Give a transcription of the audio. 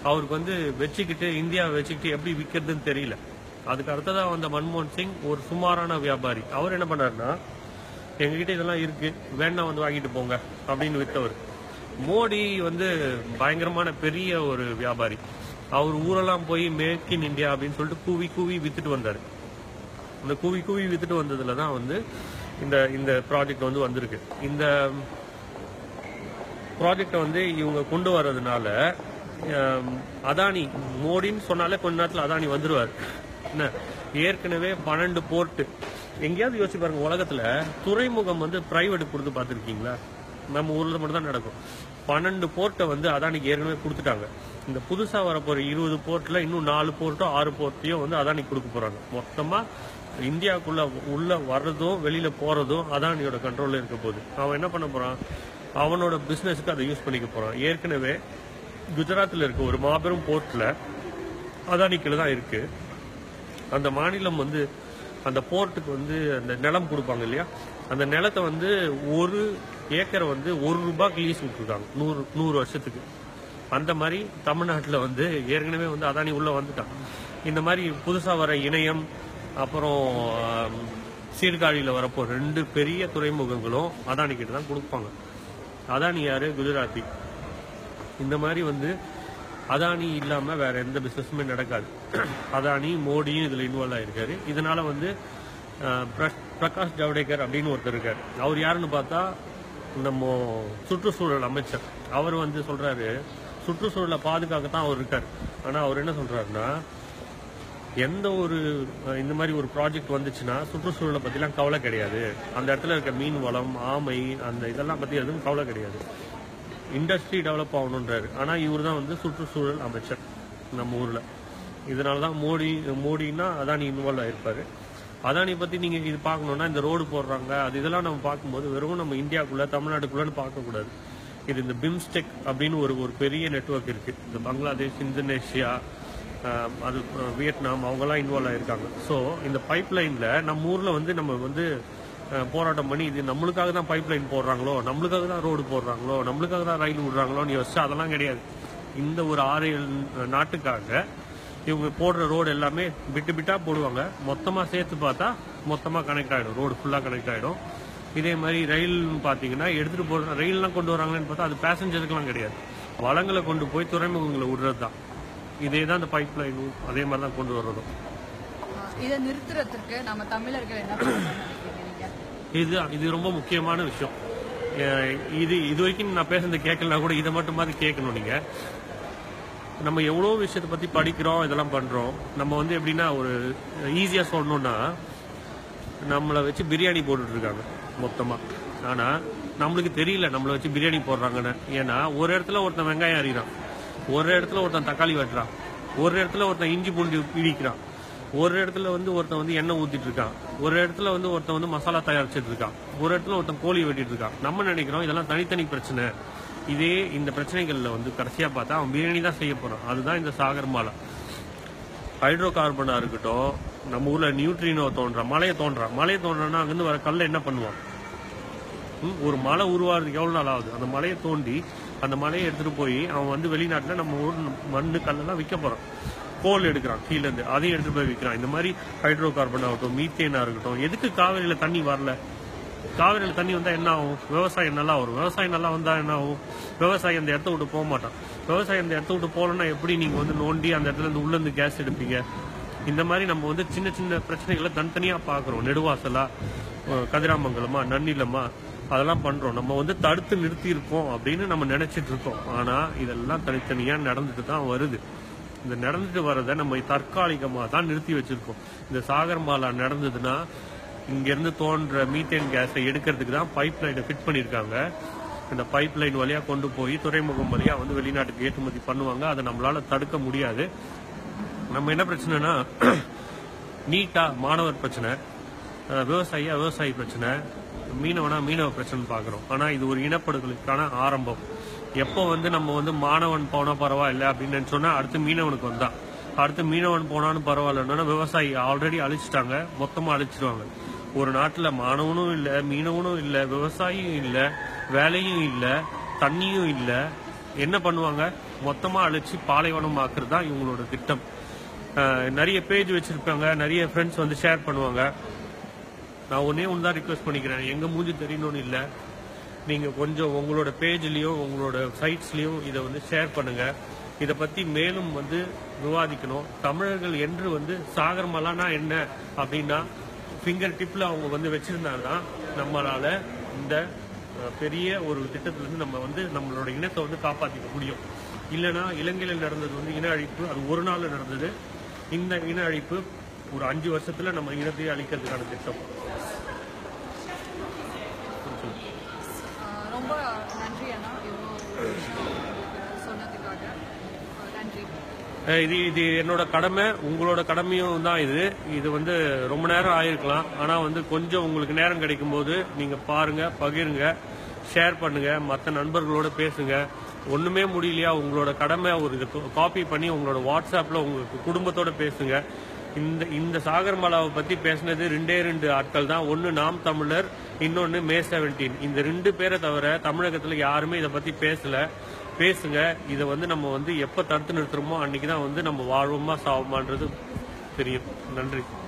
அவருக்கு வந்து வச்சுக்கிட்டு இந்தியாவை வச்சுக்கிட்டு எப்படி விற்கிறதுன்னு தெரியல அதுக்கு அடுத்ததா வந்த மன்மோகன் சிங் ஒரு சுமாரான வியாபாரி அவர் என்ன பண்ணாருன்னா எங்ககிட்ட இதெல்லாம் இருக்கு வேணா வந்து வாங்கிட்டு போங்க அப்படின்னு வித்தவர் மோடி வந்து பயங்கரமான பெரிய ஒரு வியாபாரி அவர் ஊரெல்லாம் போய் மேக் இன் இந்தியா அப்படின்னு சொல்லிட்டு கூவி கூவி வித்துட்டு வந்தாரு இந்த கூவி கூவி வித்துட்டு வந்ததுல தான் வந்து இந்த இந்த ப்ராஜெக்ட் வந்து வந்திருக்கு இந்த ப்ராஜெக்டை வந்து இவங்க கொண்டு வர்றதுனால ஆம், அதானி மோடின்னு சொன்னாலே கொஞ்ச நேரத்தில் அதானி வந்துருவார் என்ன ஏற்கனவே பன்னெண்டு போர்ட்டு எங்கேயாவது யோசிச்சு பாருங்க உலகத்துல துறைமுகம் வந்து பிரைவேட் கொடுத்து பார்த்துருக்கீங்களா நம்ம ஊர்ல மட்டும் தான் நடக்கும் பன்னெண்டு போர்ட்டை வந்து அதானிக்கு ஏற்கனவே கொடுத்துட்டாங்க இந்த புதுசா வரப்போற இருபது போர்ட்ல இன்னும் நாலு போர்ட்டோ ஆறு போர்ட்டையோ வந்து அதானிக்கு கொடுக்க போறாங்க மொத்தமா இந்தியாவுக்குள்ள உள்ள வர்றதும் வெளியில போறதும் அதானியோட கண்ட்ரோல்ல இருக்க போகுது அவன் என்ன பண்ண போறான் அவனோட பிசினஸ்க்கு அதை யூஸ் பண்ணிக்க போறான் ஏற்கனவே குஜராத்ல இருக்க ஒரு மாபெரும் போர்ட்ல அதானிக்குள்ள தான் இருக்கு அந்த மாநிலம் வந்து அந்த போர்ட்டுக்கு வந்து அந்த நிலம் கொடுப்பாங்க இல்லையா அந்த நிலத்தை வந்து ஒரு ஏக்கரை வந்து ஒரு ரூபாய்க்கு லீஸ் விட்டுருக்காங்க நூறு நூறு வருஷத்துக்கு அந்த மாதிரி தமிழ்நாட்டில் வந்து ஏற்கனவே வந்து அதானி உள்ள வந்துட்டான் இந்த மாதிரி புதுசா வர இணையம் அப்புறம் ஆம், சீர்காழியில வரப்போ ரெண்டு பெரிய துறைமுகங்களும் அதானி கிட்ட தான் கொடுப்பாங்க அதானி யாரு குஜராத்தி இந்த மாதிரி வந்து அதானி இல்லாம வேற எந்த பிசினஸுமே நடக்காது அதானி மோடியும் இதுல இன்வால்வ் ஆயிருக்காரு இதனால வந்து அஹ், பிர- பிரகாஷ் ஜவடேகர் அப்படின்னு ஒருத்தர் இருக்காரு அவர் யாருன்னு பார்த்தா நம்ம சுற்றுச்சூழல் அமைச்சர் அவர் வந்து சொல்றாரு சுற்றுச்சூழலை பாதுகாக்கத்தான் அவர் இருக்காரு ஆனா அவர் என்ன சொல்றாருன்னா எந்த ஒரு அஹ், இந்த மாதிரி ஒரு ப்ராஜெக்ட் வந்துச்சுன்னா சுற்றுச்சூழலை பத்திலாம் கவலை கிடையாது அந்த இடத்துல இருக்க மீன் வளம் ஆமை அந்த இதெல்லாம் பத்தி எதுவும் கவலை கிடையாது இண்டஸ்ட்ரி டெவலப் ஆகணுன்றாரு ஆனா இவர் தான் வந்து சுற்றுச்சூழல் அமைச்சர் நம்ம ஊர்ல இதனால தான் மோடி மோடினா அதானி இன்வால்வ் ஆயிருப்பாரு அதானி பத்தி நீங்க இது பார்க்கணும்னா இந்த ரோடு போடுறாங்க அது இதெல்லாம் நம்ம பார்க்கும்போது வெறும் நம்ம இந்தியாக்குள்ள தமிழ்நாட்டுக்குள்ளன்னு பார்க்க கூடாது இது இந்த பிம்ஸ்டெக் அப்படின்னு ஒரு ஒரு பெரிய நெட்வொர்க் இருக்கு இந்த பங்களாதேஷ் இந்தோனேஷியா ஆஹ், அது அஹ், வியட்நாம் அவங்கெல்லாம் இன்வால்வ் ஆயிருக்காங்க ஸோ இந்த பைப் லைன்ல நம்ம ஊர்ல வந்து நம்ம வந்து அஹ், போராட்டம் பண்ணி இது நம்மளுக்காக தான் பைப் லைன் போடுறாங்களோ நம்மளுக்காக தான் ரோடு போடுறாங்களோ நம்மளுக்காக தான் ரயில் விடுறாங்களோன்னு யோசிச்சா அதெல்லாம் கிடையாது இந்த ஒரு ஆறு ஏழு நாட்டுக்காக இவங்க போடுற ரோடு எல்லாமே பிட்டு பிட்டா போடுவாங்க மொத்தமா சேர்த்து பார்த்தா மொத்தமா கனெக்ட் ஆயிடும் ரோடு ஃபுல்லா கனெக்ட் ஆயிடும் இதே மாதிரி ரயில் பாத்தீங்கன்னா எடுத்துட்டு போற ரயில்லாம் கொண்டு வராங்கன்னு பார்த்தா அது பேசஞ்சருக்குலாம் கிடையாது வளங்களை கொண்டு போய் துறைமுகங்களை விடுறது தான் இதே தான் இந்த பைப் லைனும் அதே மாதிரி தான் கொண்டு வர்றதும் ஆஹ் இதை நிறுத்துறதுக்கு நம்ம தமிழர்கள் என்ன பண்ணணும்னு நினைக்கிறீங்க நீங்க இது இது ரொம்ப முக்கியமான விஷயம் அஹ் இது இது வரைக்கும் நான் பேசுறது கேட்கலனா கூட இதை மட்டுமாவது கேட்கணும் நீங்க நம்ம எவ்வளோ விஷயத்தை பத்தி படிக்கிறோம் இதெல்லாம் பண்றோம் நம்ம வந்து எப்படின்னா ஒரு ஈஸியா சொல்லணும்னா நம்மளை வச்சு பிரியாணி போட்டுட்டு இருக்காங்க மொத்தமா ஆனா நம்மளுக்கு தெரியல நம்மளை வச்சு பிரியாணி போடுறாங்கன்னு ஏன்னா ஒரு இடத்துல ஒருத்தன் வெங்காயம் அறிகிறான் ஒரு இடத்துல ஒருத்தன் தக்காளி வெட்டுறான் ஒரு இடத்துல ஒருத்தன் இஞ்சி பூண்டு இடிக்கிறான் ஒரு இடத்துல வந்து ஒருத்தன் வந்து எண்ணெய் ஊத்திட்டு இருக்கான் ஒரு இடத்துல வந்து ஒருத்தன் வந்து மசாலா தயாரிச்சிட்டு இருக்கான் ஒரு இடத்துல ஒருத்தன் கோழி வெட்டிட்டு இருக்கான் நம்ம நினைக்கிறோம் இதெல்லாம் தனித்தனி பிரச்சனை இதே இந்த பிரச்சனைகள்ல வந்து கடைசியா பார்த்தா அவன் பிரியாணி தான் செய்ய போறான் அதுதான் இந்த சாகர் மாலா ஹைட்ரோ கார்பனா இருக்கட்டும் நம்ம ஊர்ல நியூட்ரினோ தோன்றான் மலையை தோன்றான் மலையை தோன்றா அங்கிருந்து வர கல்லை என்ன பண்ணுவான் ம், ஒரு மலை உருவாகிறதுக்கு எவ்வளவு நாள் ஆகுது அந்த மலையை தோண்டி அந்த மலையை எடுத்துட்டு போய் அவன் வந்து வெளிநாட்டுல நம்ம ஊர் மண்ணு கல்லெல்லாம் விற்க போறான் கோல் எடுக்கிறான் கீழ இருந்து அதையும் எடுத்துட்டு போய் விற்கிறான் இந்த மாதிரி ஹைட்ரோ கார்பன் ஆகட்டும் மீத்தேனா இருக்கட்டும் எதுக்கு காவிரியில தண்ணி வரல காவிரியில தண்ணி வந்தா என்ன ஆகும் விவசாயம் நல்லா வரும் விவசாயம் நல்லா வந்தா என்ன ஆகும் விவசாயி அந்த இடத்த விட்டு போக மாட்டான் விவசாயி அந்த இடத்த விட்டு போகலன்னா எப்படி நீங்க வந்து நோண்டி அந்த இடத்துல இருந்து உள்ள இருந்து கேஸ் எடுப்பீங்க இந்த மாதிரி நம்ம வந்து சின்ன சின்ன பிரச்சனைகளை தனித்தனியா பாக்குறோம் நெடுவாசலா அஹ் கதிராமங்கலமா நன்னிலமா அதெல்லாம் பண்றோம் நம்ம வந்து தடுத்து நிறுத்தி இருக்கோம் அப்படின்னு நம்ம நினைச்சிட்டு இருக்கோம் ஆனா இதெல்லாம் தனித்தனியா நடந்துட்டு தான் வருது இந்த நடந்துட்டு வரதை நம்ம தற்காலிகமா தான் நிறுத்தி வச்சிருக்கோம் இந்த சாகர் மாலா நடந்ததுன்னா இங்க இருந்து தோன்ற மீத்தேன் கேஸை எடுக்கிறதுக்கு தான் பைப் லைனை ஃபிட் பண்ணிருக்காங்க இந்த பைப் லைன் வழியா கொண்டு போய் துறைமுகம் வழியா வந்து வெளிநாட்டுக்கு ஏற்றுமதி பண்ணுவாங்க அதை நம்மளால தடுக்க முடியாது நம்ம என்ன பிரச்சனைனா நீட்டா மாணவர் பிரச்சனை அஹ் விவசாயியா விவசாயி பிரச்சனை மீனவனா மீனவ பிரச்சனை பாக்குறோம் ஆனா இது ஒரு இனப்படுகொலைக்கான ஆரம்பம் எப்போ வந்து நம்ம வந்து மாணவன் போனா பரவாயில்ல அப்படின்னு நினைச்சோம்னா அடுத்து மீனவனுக்கு வந்தான் அடுத்து மீனவன் போனாலும் பரவாயில்லன்னா விவசாயி ஆல்ரெடி அழிச்சிட்டாங்க மொத்தமா அழிச்சிருவாங்க ஒரு நாட்டுல மாணவனும் இல்ல மீனவனும் இல்ல விவசாயியும் இல்ல வேலையும் இல்ல தண்ணியும் இல்ல என்ன பண்ணுவாங்க மொத்தமா அழிச்சு பாலைவனம் ஆக்குறது தான் இவங்களோட திட்டம் அஹ், நிறைய பேஜ் வச்சிருப்பாங்க நிறைய ஃப்ரெண்ட்ஸ் வந்து ஷேர் பண்ணுவாங்க நான் ஒன்னே ஒன்று தான் ரிக்வெஸ்ட் பண்ணிக்கிறேன் எங்க மூஞ்சி தெரியணும்னு இல்லை நீங்க கொஞ்சம் உங்களோட பேஜ்லயும் உங்களோட சைட்ஸ்லயும் இதை வந்து ஷேர் பண்ணுங்க இதை பத்தி மேலும் வந்து விவாதிக்கணும் தமிழர்கள் என்று வந்து சாகர்மலானா என்ன அப்படின்னா ஃபிங்கர் டிப்ல அவங்க வந்து வச்சிருந்தாங்கன்னா நம்மளால இந்த அஹ், பெரிய ஒரு திட்டத்துல இருந்து நம்ம வந்து நம்மளோட இனத்தை வந்து காப்பாத்திக்க முடியும் இல்லைன்னா இலங்கையில் நடந்தது வந்து இன அழிப்பு அது ஒரு நாள் நடந்தது இந்த இன அழிப்பு ஒரு அஞ்சு வருஷத்துல நம்ம இனத்தையே அழிக்கிறதுக்கான திட்டம் ஆஹ் ரொம்ப நன்றி அண்ணா இவ்வளோ விஷயம் எங்களுக்கு சொன்னதுக்காக ஆஹ் நன்றி அஹ் இது இது என்னோட கடமை உங்களோட கடமையும் தான் இது இது வந்து ரொம்ப நேரம் ஆயிருக்கலாம் ஆனா வந்து கொஞ்சம் உங்களுக்கு நேரம் கிடைக்கும் போது நீங்க பாருங்க பகிருங்க ஷேர் பண்ணுங்க மற்ற நண்பர்களோட பேசுங்க ஒண்ணுமே முடியலையா உங்களோட கடமை ஒரு இது காப்பி பண்ணி உங்களோட வாட்ஸ்அப்ல உங்களுக்கு குடும்பத்தோட பேசுங்க இந்த இந்த சாகர்மாலாவை பத்தி பேசினது ரெண்டே ரெண்டு ஆட்கள் தான் ஒன்னு நாம் தமிழர் இன்னொன்னு மே செவன்டீன் இந்த ரெண்டு பேரை தவிர தமிழகத்துல யாருமே இதை பத்தி பேசல பேசுங்க இதை வந்து நம்ம வந்து எப்ப தடுத்து நிறுத்துறோமோ அன்னைக்கு தான் வந்து நம்ம வாழ்வோமா சாவோமான்றது தெரியும் நன்றி